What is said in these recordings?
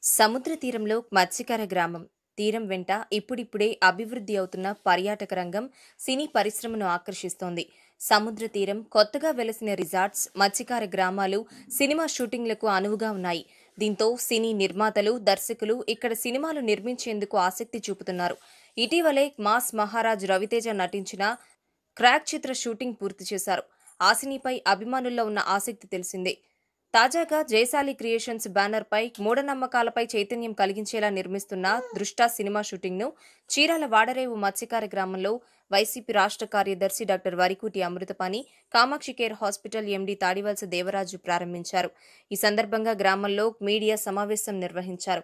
సముద్ర తీరంలో మత్స్యకార గ్రామం తీరం వెంట ఇప్పుడిప్పుడే అభివృద్ధి అవుతున్న పర్యాటక రంగం సినీ పరిశ్రమను ఆకర్షిస్తోంది సముద్ర తీరం కొత్తగా వెలసిన రిసార్ట్స్ మత్స్యకార గ్రామాలు సినిమా షూటింగ్లకు అనువుగా ఉన్నాయి దీంతో సినీ నిర్మాతలు దర్శకులు ఇక్కడ సినిమాలు నిర్మించేందుకు ఆసక్తి చూపుతున్నారు ఇటీవలే మాస్ మహారాజ్ రవితేజ నటించిన క్రాక్ చిత్ర షూటింగ్ పూర్తి చేశారు ఆ సినీపై అభిమానుల్లో ఉన్న ఆసక్తి తెలిసిందే తాజాగా జయశాలి క్రియేషన్స్ బ్యానర్ పై మూఢనమ్మకాలపై చైతన్యం కలిగించేలా నిర్మిస్తున్న దృష్టా సినిమా షూటింగ్ ను చీరాల వాడరేవు మత్స్యకార గ్రామంలో వైసీపీ రాష్ట్ర కార్యదర్శి doctor Varikuti Amruthapani Kamakshi care hospital MD Tadivalasa Devaraju ప్రారంభించారు ఈ సందర్భంగా గ్రామంలో మీడియా సమావేశం నిర్వహించారు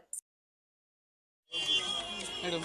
మేడం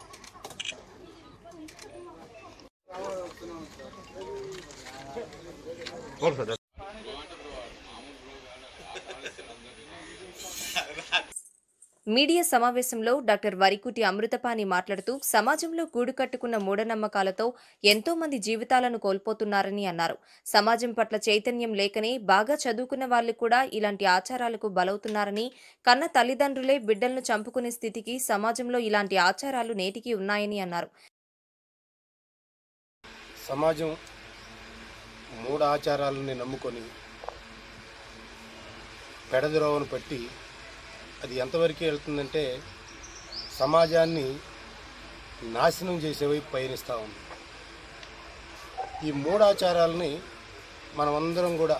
మీడియా సమావేశంలో డాక్టర్ వరికుటి అమృతపాణి మాట్లాడుతూ సమాజంలో గూడు కట్టుకున్న మూఢనమ్మకాలతో ఎంతో మంది జీవితాలను కోల్పోతున్నారని అన్నారు సమాజం పట్ల చైతన్యం లేకనే బాగా చదువుకున్న వాళ్ళు కూడా ఇలాంటి ఆచారాలకు బలవుతున్నారని కన్న తల్లిదండ్రులే బిడ్డలను చంపుకునే స్థితికి సమాజంలో ఇలాంటి ఆచారాలు నేటికి ఉన్నాయని అన్నారు సమాజం మూడు ఆచారాలని నమ్ముకొని పెడద్రోవను పట్టి అది ఎంతవరకు వెళ్తుందంటే సమాజాన్ని నాశనం చేసే వైపు పయనిస్తూ ఉంది ఈ మూడు ఆచారాలని మనమందరం కూడా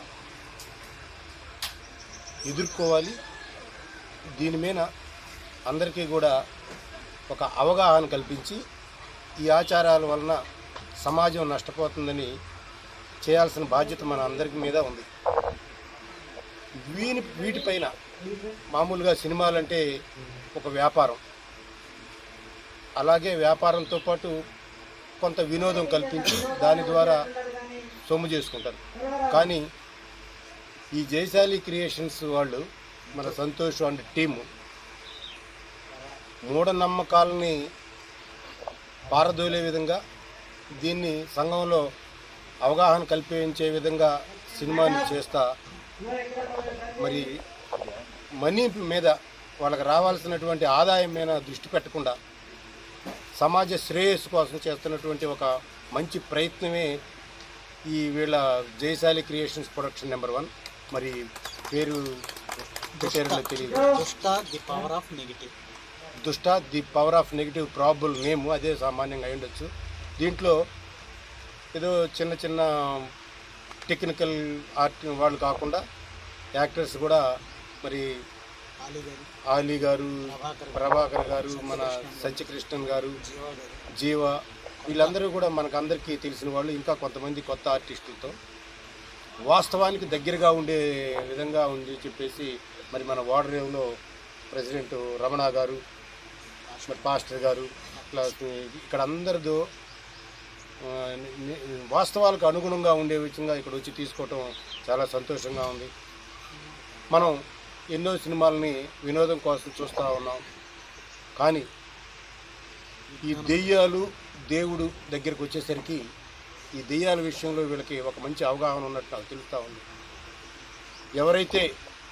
ఎదుర్కోవాలి దీని మీద అందరికీ కూడా ఒక అవగాహన కల్పించి ఈ ఆచారాల వలన సమాజం నష్టపోతుందని చేయాల్సిన బాధ్యత మన అందరి మీద ఉంది వీని వీటిపైన మామూలుగా సినిమాలంటే ఒక వ్యాపారం అలాగే వ్యాపారంతో పాటు కొంత వినోదం కల్పించి దాని ద్వారా సొమ్ము చేసుకుంటారు కానీ ఈ జయశాలి క్రియేషన్స్ వాళ్ళు మన సంతోష్ అండ్ టీము మూఢనమ్మకాలని పారదోలే విధంగా దీన్ని సంఘంలో అవగాహన కల్పించే విధంగా సినిమాని చేస్తా మరి మనీ మీద వాళ్ళకి రావాల్సినటువంటి ఆదాయం మీద దృష్టి పెట్టకుండా సమాజ శ్రేయస్సు కోసం చేస్తున్నటువంటి ఒక మంచి ప్రయత్నమే ఈ వీళ్ళ Jayasali creations production number one మరి పేరు పెట్టారో తెలియదు Dushta the power of negative Dushta the power of negative probable name అదే సామాన్యంగా అయి ఉండొచ్చు దీంట్లో ఏదో చిన్న చిన్న టెక్నికల్ ఆర్ట్ వాళ్ళు కాకుండా యాక్టర్స్ కూడా మరి ఆలీ గారు ఆలీ గారు ప్రభాకర్ ప్రభాకర్ గారు మన సత్యకృష్ణన్ గారు జీవా గారు జీవ వీళ్ళందరూ కూడా మనకు అందరికీ తెలిసిన వాళ్ళు ఇంకా కొంతమంది కొత్త ఆర్టిస్టులతో వాస్తవానికి దగ్గరగా ఉండే విధంగా ఉంది చెప్పేసి మరి మన వాడరేవులో ప్రెసిడెంట్ రమణ గారు మరి పాస్టర్ గారు అట్లా ఇక్కడ అందరిదో ఆ, ని- ని- వాస్తవాలకు అనుగుణంగా ఉండే విధంగా ఇక్కడ వచ్చి తీసుకోవటం చాలా సంతోషంగా ఉంది మనం ఎన్నో సినిమాలని వినోదం కోసం చూస్తూ ఉన్నాం కానీ ఈ దెయ్యాలు దేవుడు దగ్గరికి వచ్చేసరికి ఈ దెయ్యాల విషయంలో వీళ్ళకి ఒక మంచి అవగాహన ఉన్నట్టు నాకు తెలుస్తూ ఉంది ఎవరైతే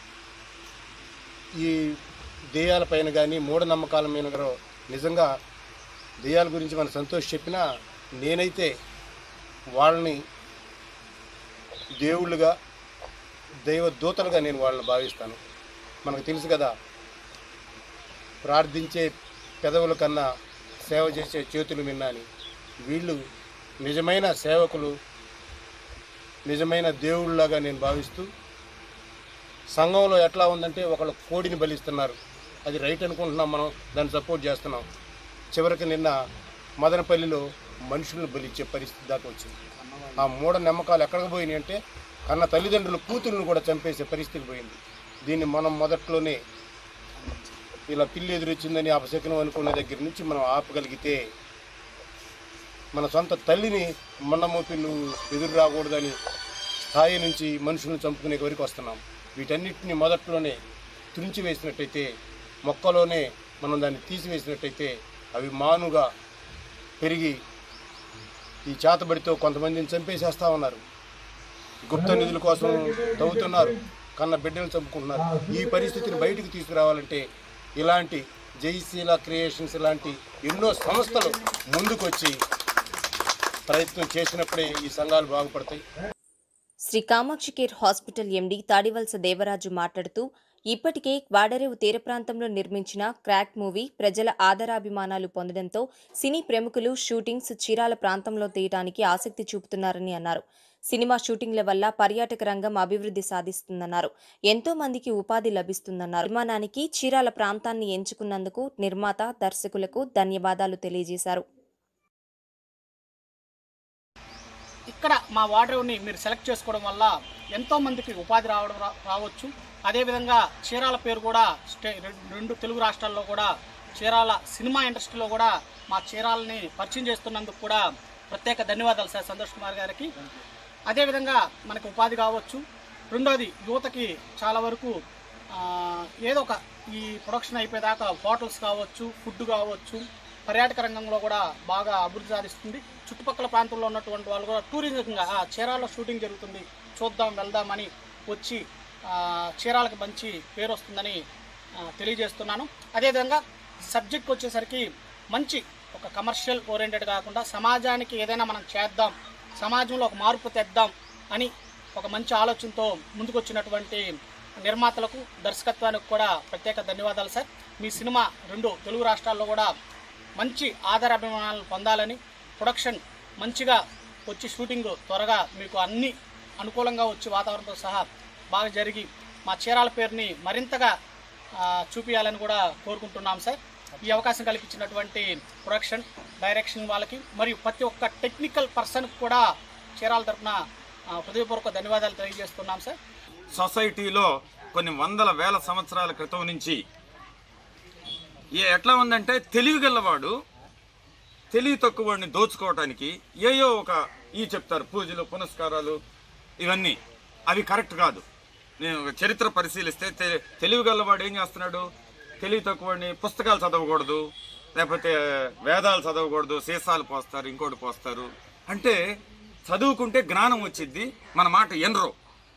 ఈ దెయ్యాల పైన కానీ మూఢనమ్మకాల మీద కూడా నిజంగా దెయ్యాల గురించి మన సంతోష్ చెప్పినా నేనైతే వాళ్ళని దేవుళ్ళుగా దైవ దూతలుగా నేను వాళ్ళని భావిస్తాను మనకు తెలుసు కదా ప్రార్థించే పెదవుల కన్నా సేవ చేసే చేతులు మిన్నాని వీళ్ళు నిజమైన సేవకులు నిజమైన దేవుళ్ళలాగా నేను భావిస్తూ సంఘంలో ఎట్లా ఉందంటే ఒకళ్ళు కోడిని బలిస్తున్నారు అది రైట్ అనుకుంటున్నాం మనం దాన్ని సపోర్ట్ చేస్తున్నాం చివరికి నిన్న మదనపల్లిలో మనుషులను బలిచ్చే పరిస్థితి దాకా వచ్చింది ఆ మూఢ నమ్మకాలు ఎక్కడికి పోయినాయి అంటే కన్న తల్లిదండ్రుల కూతురును కూడా చంపేసే పరిస్థితి పోయింది దీన్ని మనం మొదట్లోనే ఇలా పిల్లి ఎదురొచ్చిందని అపశకనం అనుకునే దగ్గర నుంచి మనం ఆపగలిగితే మన సొంత తల్లిని మొన్నమోపి నువ్వు ఎదురు రాకూడదని స్థాయి నుంచి మనుషులను చంపుకునే వరకు వస్తున్నాం వీటన్నిటిని మొదట్లోనే తుంచి వేసినట్టయితే మొక్కలోనే మనం దాన్ని తీసివేసినట్టయితే అవి మానుగా పెరిగి ఈ చేతబడితో కొంతమందిని చంపేసేస్తా ఉన్నారు గుప్త నిధుల కోసం తవ్వుతున్నారు కన్న బిడ్డలు చంపుకుంటున్నారు ఈ పరిస్థితిని బయటికి తీసుకురావాలంటే ఇలాంటి జైశీల క్రియేషన్స్ ఇలాంటి ఎన్నో సంస్థలు ముందుకొచ్చి ప్రయత్నం చేసినప్పుడే ఈ సంఘాలు బాగుపడతాయి Shri Kamakshi care hospital MD Tadivalasa Devaraju మాట్లాడుతూ ఇప్పటికే వాడరేవు తీర ప్రాంతంలో నిర్మించిన క్రాక్ మూవీ ప్రజల ఆదరాభిమానాలు పొందడంతో సినీ ప్రముఖులు షూటింగ్స్ చీరాల ప్రాంతంలో తీయడానికి ఆసక్తి చూపుతున్నారని అన్నారు సినిమా షూటింగ్ల వల్ల పర్యాటక రంగం అభివృద్ధి సాధిస్తుందన్నారు ఎంతో మందికి ఉపాధి లభిస్తుందన్నారు నిర్మాణానికి చీరాల ప్రాంతాన్ని ఎంచుకున్నందుకు నిర్మాత దర్శకులకు ధన్యవాదాలు తెలియజేశారు ఇక్కడ మా వాడరేవుని మీరు సెలెక్ట్ చేసుకోవడం వల్ల ఎంతో మందికి ఉపాధి రావడం రా- రావచ్చు అదేవిధంగా చీరాల పేరు కూడా స్టే రెం- రెండు తెలుగు రాష్ట్రాల్లో కూడా చీరాల సినిమా ఇండస్ట్రీలో కూడా మా చీరాలని పరిచయం చేస్తున్నందుకు కూడా ప్రత్యేక ధన్యవాదాలు సార్ సంతోష్ కుమార్ గారికి అదేవిధంగా మనకు ఉపాధి కావచ్చు రెండోది యువతకి చాలా వరకు ఆ, ఏదో ఒక ఈ ప్రొడక్షన్ అయిపోయేదాకా హోటల్స్ కావచ్చు ఫుడ్ కావచ్చు పర్యాటక రంగంలో కూడా బాగా అభివృద్ధి సాధిస్తుంది చుట్టుపక్కల ప్రాంతంలో ఉన్నటువంటి వాళ్ళు కూడా టూరిజంగా ఆ, చీరాల్లో షూటింగ్ జరుగుతుంది చూద్దాం వెళ్దామని వచ్చి ఆ, చీరాలకు మంచి పేరు వస్తుందని ఆ, తెలియజేస్తున్నాను అదేవిధంగా సబ్జెక్ట్ వచ్చేసరికి మంచి ఒక కమర్షియల్ ఓరియంటెడ్ కాకుండా సమాజానికి ఏదైనా మనం చేద్దాం సమాజంలో ఒక మార్పు తెద్దాం అని ఒక మంచి ఆలోచనతో ముందుకొచ్చినటువంటి నిర్మాతలకు దర్శకత్వానికి కూడా ప్రత్యేక ధన్యవాదాలు సార్ మీ సినిమా రెండు తెలుగు రాష్ట్రాల్లో కూడా మంచి ఆధార అభిమానాలు పొందాలని ప్రొడక్షన్ మంచిగా వచ్చి షూటింగ్ త్వరగా మీకు అన్ని అనుకూలంగా వచ్చి వాతావరణంతో సహా బాగా జరిగి మా చీరాల పేరుని మరింతగా ఆ, చూపియాలని కూడా కోరుకుంటున్నాం సార్ ఈ అవకాశం కల్పించినటువంటి ప్రొడక్షన్ డైరెక్షన్ వాళ్ళకి మరియు ప్రతి ఒక్క టెక్నికల్ పర్సన్కి కూడా చీరాల తరఫున ఆ, హృదయపూర్వక ధన్యవాదాలు తెలియజేస్తున్నాం సార్ సొసైటీలో కొన్ని వందల వేల సంవత్సరాల క్రితం నుంచి ఏ ఎట్లా ఉందంటే తెలివి గలవాడు తెలివి తక్కువ వాడిని దోచుకోవటానికి ఏయో ఒక ఈ చెప్తారు పూజలు పునస్కారాలు ఇవన్నీ అవి కరెక్ట్ కాదు నేను ఒక చరిత్ర పరిశీలిస్తే తె- తెలివి గలవాడు ఏం చేస్తున్నాడు తెలివి తక్కువ వాడిని పుస్తకాలు చదవకూడదు లేకపోతే వేదాలు చదవకూడదు సీసాలు పోస్తారు ఇంకోటి పోస్తారు అంటే చదువుకుంటే జ్ఞానం వచ్చిద్ది మన మాట ఎనరు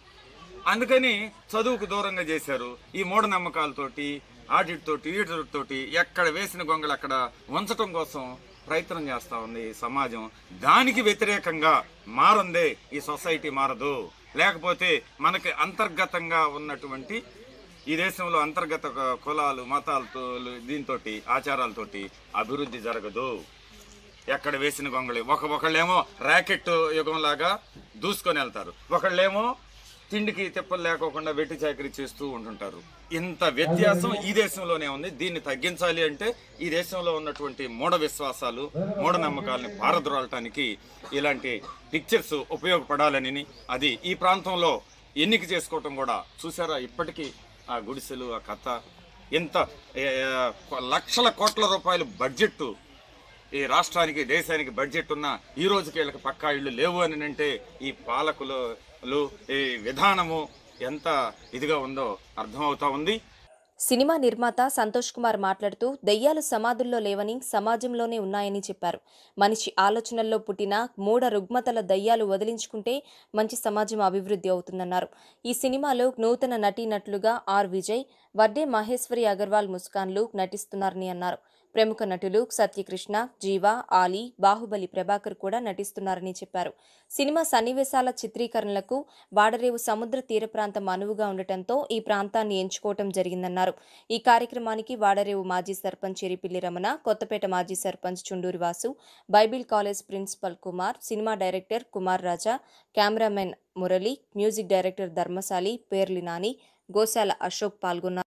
అందుకని చదువుకు దూరంగా చేశారు ఈ మూఢనమ్మకాలతోటి ఆడిట్ తోటి ఈడిట్ తోటి ఎక్కడ వేసిన గొంగలు అక్కడ ఉంచటం కోసం ప్రయత్నం చేస్తా ఉంది ఈ సమాజం దానికి వ్యతిరేకంగా మారందే ఈ సొసైటీ మారదు లేకపోతే మనకి అంతర్గతంగా ఉన్నటువంటి ఈ దేశంలో అంతర్గత క- కులాలు మతాలతో దీంతో ఆచారాలతోటి అభివృద్ధి జరగదు ఎక్కడ వేసిన గొంగళి ఒక ఒకళ్ళేమో ర్యాకెట్ యుగం లాగా దూసుకొని వెళ్తారు ఒకళ్ళేమో తిండికి తిప్పలు లేకోకుండా వెట్టి చాకరీ చేస్తూ ఉంటుంటారు ఇంత వ్యత్యాసం ఈ దేశంలోనే ఉంది దీన్ని తగ్గించాలి అంటే ఈ దేశంలో ఉన్నటువంటి మూఢ విశ్వాసాలు మూఢనమ్మకాలని పారద్రోలటానికి ఇలాంటి పిక్చర్స్ ఉపయోగపడాలని అది ఈ ప్రాంతంలో ఎన్నిక చేసుకోవటం కూడా చూసారా ఇప్పటికీ ఆ గుడిసెలు ఆ కథ ఇంత ఏ, లక్షల కోట్ల రూపాయల బడ్జెట్ ఈ రాష్ట్రానికి దేశానికి బడ్జెట్ ఉన్న ఈ రోజుకి వీళ్ళకి పక్కా ఇళ్ళు లేవు అని అంటే ఈ పాలకులు ఈ విధానము ఎంత ఇదిగా ఉందో అర్థమవుతా ఉంది సినిమా నిర్మాత సంతోష్ కుమార్ మాట్లాడుతూ దెయ్యాలు సమాధుల్లో లేవని సమాజంలోనే ఉన్నాయని చెప్పారు మనిషి ఆలోచనల్లో పుట్టిన మూఢ రుగ్మతల దయ్యాలు వదిలించుకుంటే మంచి సమాజం అభివృద్ధి అవుతుందన్నారు ఈ సినిమాలో నూతన నటీనటులుగా ఆర్ విజయ్ వడ్డే మహేశ్వరి అగర్వాల్ ముస్కాన్లు నటిస్తున్నారని అన్నారు ప్రముఖ నటులు సత్యకృష్ణ జీవా ఆలీ బాహుబలి ప్రభాకర్ కూడా నటిస్తున్నారని చెప్పారు సినిమా సన్నివేశాల చిత్రీకరణలకు వాడరేవు సముద్ర తీర ప్రాంతం అనువుగా ఉండటంతో ఈ ప్రాంతాన్ని ఎంచుకోవటం జరిగిందన్నారు ఈ కార్యక్రమానికి వాడరేవు మాజీ సర్పంచ్ ఎరిపిల్లి రమణ కొత్తపేట మాజీ sarpanch Chunduri Vasu Bible college principal Kumar cinema director Kumar Raja cameraman Murali music director Dharmasali Perli Nani Goshala Ashok పాల్గొన్నారు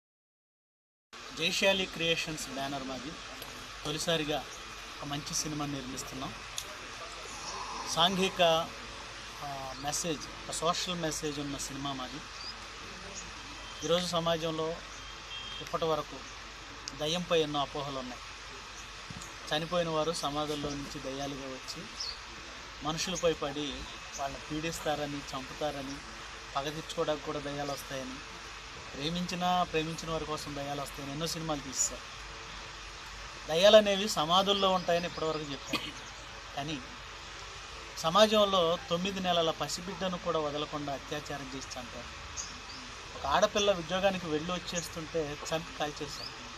జైశాలి క్రియేషన్స్ బ్యానర్ మాది తొలిసారిగా ఒక మంచి సినిమా నిర్మిస్తున్నాం సాంఘిక ఆ, మెసేజ్ ఒక సోషల్ మెసేజ్ ఉన్న సినిమా మాది ఈరోజు సమాజంలో ఇప్పటి వరకు దయ్యంపై ఎన్నో అపోహలు ఉన్నాయి చనిపోయిన వారు సమాధుల్లో నుంచి దయ్యాలుగా వచ్చి మనుషులపై పడి వాళ్ళని పీడిస్తారని చంపుతారని పగ తెచ్చుకోవడానికి కూడా దయ్యాలు వస్తాయని ప్రేమించిన ప్రేమించిన వారి కోసం దయ్యాలు వస్తాయని ఎన్నో సినిమాలు తీస్తారు దయ్యాలు అనేవి సమాధుల్లో ఉంటాయని ఇప్పటివరకు చెప్పారు కానీ సమాజంలో తొమ్మిది నెలల పసిబిడ్డను కూడా వదలకుండా అత్యాచారం చేసి చంపారు ఒక ఆడపిల్ల ఉద్యోగానికి వెళ్ళి వచ్చేస్తుంటే చంపి కాల్చేశారు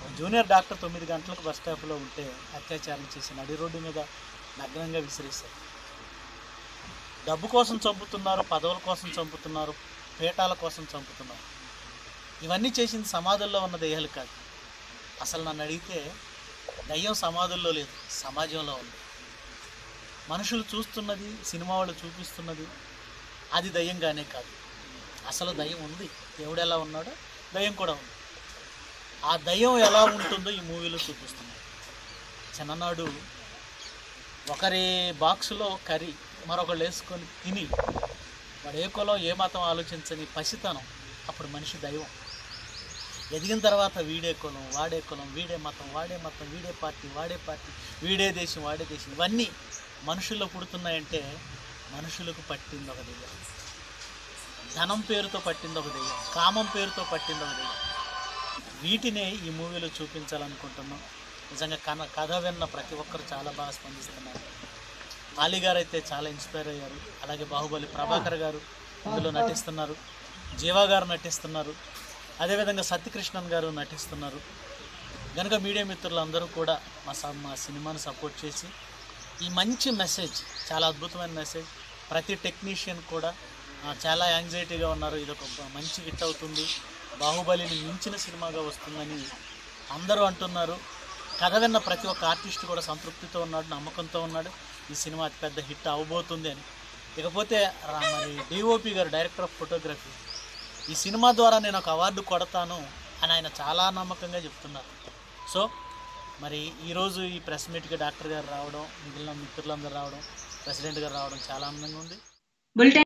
జూనియర్ డాక్టర్ తొమ్మిది గంటలకు బస్ స్టాప్లో ఉంటే అత్యాచారం చేసి నడి రోడ్డు మీద నగ్నంగా విసిరేశారు డబ్బు కోసం చంపుతున్నారు పదవుల కోసం చంపుతున్నారు పీఠాల కోసం చంపుతున్నారు ఇవన్నీ చేసింది సమాధుల్లో ఉన్న దెయ్యాలు కాదు అసలు నన్ను అడిగితే దయ్యం సమాధుల్లో లేదు సమాజంలో ఉంది మనుషులు చూస్తున్నది సినిమా వాళ్ళు చూపిస్తున్నది అది దయ్యంగానే కాదు అసలు దయ్యం ఉంది దేవుడు ఎలా ఉన్నాడో దయ్యం కూడా ఉంది ఆ దయ్యం ఎలా ఉంటుందో ఈ మూవీలో చూపిస్తున్నారు చిన్ననాడు ఒకరి బాక్సులో కర్రీ మరొకళ్ళు వేసుకొని తిని వాడు ఏ కులం ఏ మతం ఆలోచించని పసితనం అప్పుడు మనిషి దైవం ఎదిగిన తర్వాత వీడే కులం వాడే కులం వీడే మతం వాడే మతం వీడే పార్టీ వాడే పార్టీ వీడే దేశం వాడే దేశం ఇవన్నీ మనుషుల్లో పుడుతున్నాయంటే మనుషులకు పట్టింది ఒక దెయ్యం ధనం పేరుతో పట్టింది ఒక దెయ్యం కామం పేరుతో పట్టింది ఒక దెయ్యం వీటినే ఈ మూవీలో చూపించాలనుకుంటున్నాం నిజంగా కన కథ విన్న ప్రతి ఒక్కరు చాలా బాగా స్పందిస్తున్నారు ఆలీ గారు అయితే చాలా ఇన్స్పైర్ అయ్యారు అలాగే బాహుబలి ప్రభాకర్ గారు ఇందులో నటిస్తున్నారు జీవా గారు నటిస్తున్నారు అదేవిధంగా సత్యకృష్ణన్ గారు నటిస్తున్నారు కనుక మీడియా మిత్రులందరూ కూడా మా స- మా సినిమాని సపోర్ట్ చేసి ఈ మంచి మెసేజ్ చాలా అద్భుతమైన మెసేజ్ ప్రతి టెక్నీషియన్ కూడా ఆ, చాలా యాంగ్జైటీగా ఉన్నారు ఇది ఒక మంచి హిట్ అవుతుంది బాహుబలిని మించిన సినిమాగా వస్తుందని అందరూ అంటున్నారు కథ విన్న ప్రతి ఒక్క ఆర్టిస్ట్ కూడా సంతృప్తితో ఉన్నాడు నమ్మకంతో ఉన్నాడు ఈ సినిమా అతిపెద్ద హిట్ అవబోతుంది అని ఇకపోతే రా- మరి డిఓపి గారు డైరెక్టర్ ఆఫ్ ఫోటోగ్రఫీ ఈ సినిమా ద్వారా నేను ఒక అవార్డు కొడతాను అని ఆయన చాలా నమ్మకంగా చెప్తున్నారు సో మరి ఈరోజు ఈ ప్రెస్ మీట్కి డాక్టర్ గారు రావడం మిగిలిన మిత్రులందరూ రావడం ప్రెసిడెంట్ గారు రావడం చాలా ఆనందంగా ఉంది బులెటిన్